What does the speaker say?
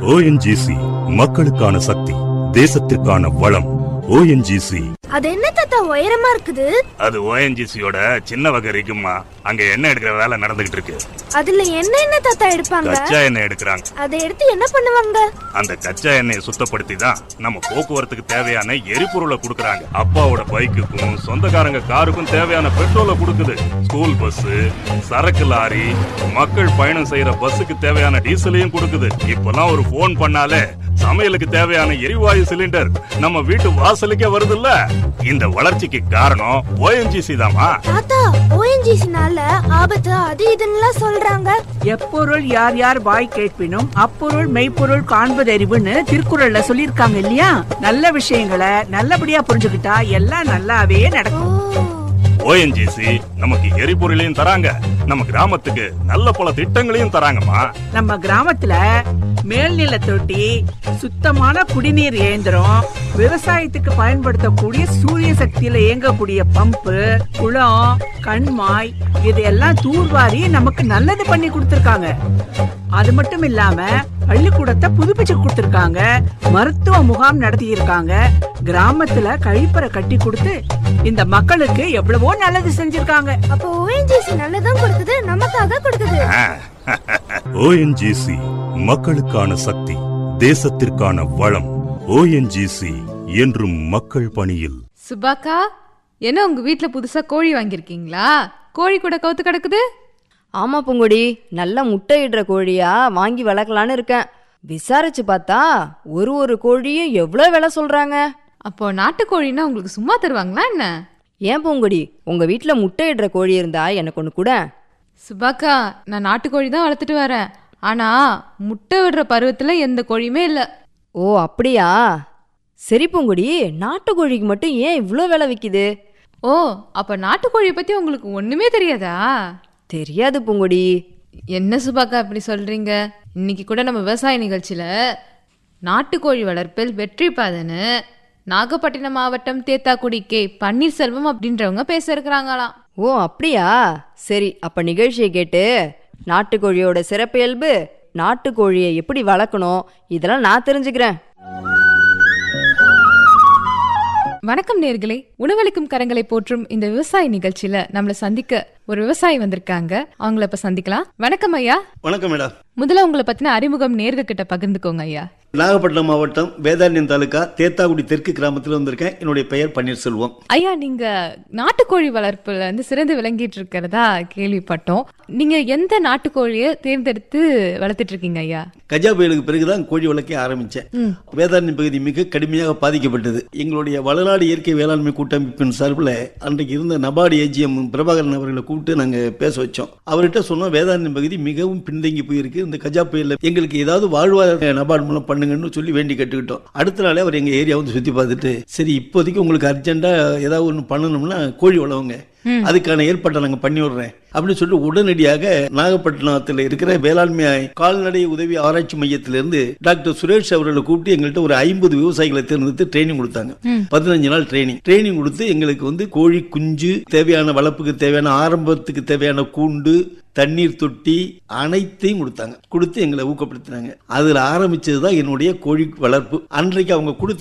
ONGC மக்களுக்கான சக்தி தேசத்திற்கான வளம் ONGC அது என்ன தாத்தா உயரமா இருக்குது அது ஓஎன்ஜிசியோட சின்ன வகை இருக்குமா அங்க எண்ணெய் எடுக்கிற வேலை நடந்துகிட்டு இருக்கு அதுல என்ன என்ன தாத்தா எடுப்பாங்க கச்சா எண்ணெய் எடுக்கிறாங்க அதை எடுத்து என்ன பண்ணுவாங்க அந்த கச்சா எண்ணெயை சுத்தப்படுத்தி தான் நம்ம போக்குவரத்துக்கு தேவையான எரிபொருளை கொடுக்கறாங்க அப்பாவோட பைக்குக்கும் சொந்தக்காரங்க காருக்கும் தேவையான பெட்ரோலை கொடுக்குது ஸ்கூல் பஸ் சரக்கு லாரி மக்கள் பயணம் செய்யற பஸ்ஸுக்கு தேவையான டீசலையும் கொடுக்குது இப்பெல்லாம் ஒரு ஃபோன் பண்ணாலே சமையலுக்கு தேவையான எரிவாயு சிலிண்டர் நம்ம வீட்டு வாசலுக்கே வருதுல்ல இந்த வளர்ச்சிக்கு காரணம் ஓஎன்ஜிசி தாமா தாத்தா ஓஎன்ஜிசினால ஆபத்து அது இதுன்னுலாம் சொல்றாங்க எப்பொருள் யார் யார் வாய் கேட்பினும் அப்பொருள் மெய்ப்பொருள் காண்பதறிவுன்னு திருக்குறள்ல சொல்லியிருக்காங்க இல்லையா நல்ல விஷயங்களை நல்லபடியா புரிஞ்சுக்கிட்டா எல்லாம் நல்லாவே ஓ நடக்கும் ஓஎன்ஜிசி நமக்கு எரிபொருளையும் தராங்க நம்ம கிராமத்துக்கு நல்ல பல திட்டங்களையும் தராங்கம்மா நம்ம கிராமத்துல மேல்நில தொட்டி சுத்தமான குடிநீர் இயந்திரம் விவசாயத்துக்கு பயன்படுத்தக்கூடிய சூரிய சக்தியில இயங்கக்கூடிய பம்பு குளம் கண்மாய் இதையெல்லாம் தூர்வாரி நமக்கு நல்லது பண்ணி கொடுத்திருக்காங்க அது மட்டும் இல்லாம பள்ளிக்கூடத்தை புதுப்பிச்சு கொடுத்திருக்காங்க மருத்துவ முகாம் நடத்தி இருக்காங்க கிராமத்துல கழிப்பறை கட்டி கொடுத்து இந்த மக்களுக்கு எவ்வளவோ நல்லது செஞ்சிருக்காங்க அப்போ ஓஎன்ஜிசி நல்லதும் கொடுக்குது நமக்காக கொடுக்குது ஓஎன்ஜிசி மக்களுக்கான சக்தி தேசத்திற்கான வளம் ஓஎன்ஜிசி என்றும் மக்கள் பணியில் சுபாக்கா என்ன உங்க வீட்ல புதுசா கோழி வாங்கியிருக்கீங்களா கோழி கூட கவுத்து கிடக்குது ஆமா பூங்கொடி நல்ல முட்டை இடுற கோழியா வாங்கி வளர்க்கலான்னு இருக்கேன் விசாரிச்சு பார்த்தா ஒரு ஒரு கோழியும் எவ்வளோ விலை சொல்றாங்க அப்போ நாட்டுக்கோழின்னா உங்களுக்கு சும்மா தருவாங்களா என்ன ஏன் பூங்கொடி உங்க வீட்டில் முட்டை இடுற கோழி இருந்தா எனக்கு ஒன்று கூட சுபாக்கா நான் நாட்டுக்கோழி தான் வளர்த்துட்டு வரேன் ஆனா முட்டை விடுற பருவத்துல எந்த கோழியுமே இல்ல ஓ அப்படியா சரி பூங்கொடி நாட்டுக்கோழிக்கு மட்டும் ஏன் இவ்வளோ விலை விற்கிது ஓ அப்ப நாட்டுக்கோழியை பத்தி உங்களுக்கு ஒண்ணுமே தெரியாதா தெரியாது பூங்கொடி என்ன சுபாக்கா இப்படி சொல்றீங்க இன்னைக்கு கூட நம்ம விவசாய நிகழ்ச்சியில நாட்டுக்கோழி வளர்ப்பில் வெற்றி பாதன்னு நாகப்பட்டினம் மாவட்டம் தேத்தாக்குடி கே பன்னீர்செல்வம் அப்படின்றவங்க பேச இருக்கிறாங்களாம் ஓ அப்படியா சரி அப்ப நிகழ்ச்சியை கேட்டு நாட்டுக்கோழியோட சிறப்பியல்பு நாட்டுக்கோழியை எப்படி வளர்க்கணும் இதெல்லாம் நான் தெரிஞ்சுக்கிறேன் வணக்கம் நேர்களே உணவளிக்கும் கரங்களை போற்றும் இந்த விவசாய நிகழ்ச்சியில நம்மள சந்திக்க ஒரு விவசாயி வந்திருக்காங்க அவங்கள இப்ப சந்திக்கலாம் வணக்கம் ஐயா வணக்கம் மேடம் முதல்ல உங்களை பத்தின அறிமுகம் நேர்கள் கிட்ட பகிர்ந்துக்கோங்க ஐயா நாகப்பட்டினம் மாவட்டம் வேதாரண்யம் தாலுக்கா தேத்தாக்குடி தெற்கு கிராமத்தில் வந்திருக்கேன் என்னுடைய பெயர் பன்னீர்செல்வம் ஐயா நீங்க நாட்டுக்கோழி வளர்ப்புல வந்து சிறந்து விளங்கிட்டு இருக்கிறதா கேள்விப்பட்டோம் நீங்க எந்த நாட்டுக்கோழியை தேர்ந்தெடுத்து வளர்த்துட்டு இருக்கீங்க ஐயா கஜா புயலுக்கு பிறகுதான் கோழி வளர்க்க ஆரம்பிச்சேன் வேதாரண்யம் பகுதி மிக கடுமையாக பாதிக்கப்பட்டது எங்களுடைய வளநாடு இயற்கை வேளாண்மை கூட்டமைப்பின் சார்பில் அன்றைக்கு இருந்த நபார்டு ஏஜிஎம் பிரபாகரன் அவர்களை கூப்பிட்டு நாங்கள் பேச வச்சோம் அவர்கிட்ட சொன்னோம் வேதாரண்யம் பகுதி மிகவும் பின்தங்கி போயிருக்கு இந்த கஜா புயலில் எங்களுக்கு ஏதாவது வாழ்வாதார நபார்டு மூலம் பண்ணுங்கன்னு சொல்லி வேண்டி கேட்டுக்கிட்டோம் அடுத்த நாளே அவர் எங்கள் ஏரியா வந்து சுற்றி பார்த்துட்டு சரி இப்போதைக்கு உங்களுக்கு அர்ஜென்ட்டாக ஏதாவது ஒன்று பண்ணணும்னா கோழி வளவுங்க அதுக்கான ஏற்பாட்டை நாங்கள் பண்ணி விடுறேன் அப்படின்னு சொல்லிட்டு உடனடியாக நாகப்பட்டினத்தில் இருக்கிற வேளாண்மை கால்நடை உதவி ஆராய்ச்சி மையத்திலிருந்து டாக்டர் சுரேஷ் அவர்களை கூப்பிட்டு எங்கள்கிட்ட ஒரு ஐம்பது விவசாயிகளை தேர்ந்தெடுத்து ட்ரைனிங் கொடுத்தாங்க பதினஞ்சு நாள் ட்ரைனிங் ட்ரைனிங் கொடுத்து எங்களுக்கு வந்து கோழி குஞ்சு தேவையான வளர்ப்புக்கு தேவையான ஆரம்பத்துக்கு தேவையான கூண்டு தண்ணீர் தொட்டி அனைத்தையும் கொடுத்தாங்க கொடுத்து எங்களை ஊக்கப்படுத்தினாங்க அதுல ஆரம்பிச்சது தான் என்னுடைய கோழி வளர்ப்பு அன்றைக்கு அவங்க கொடுத்த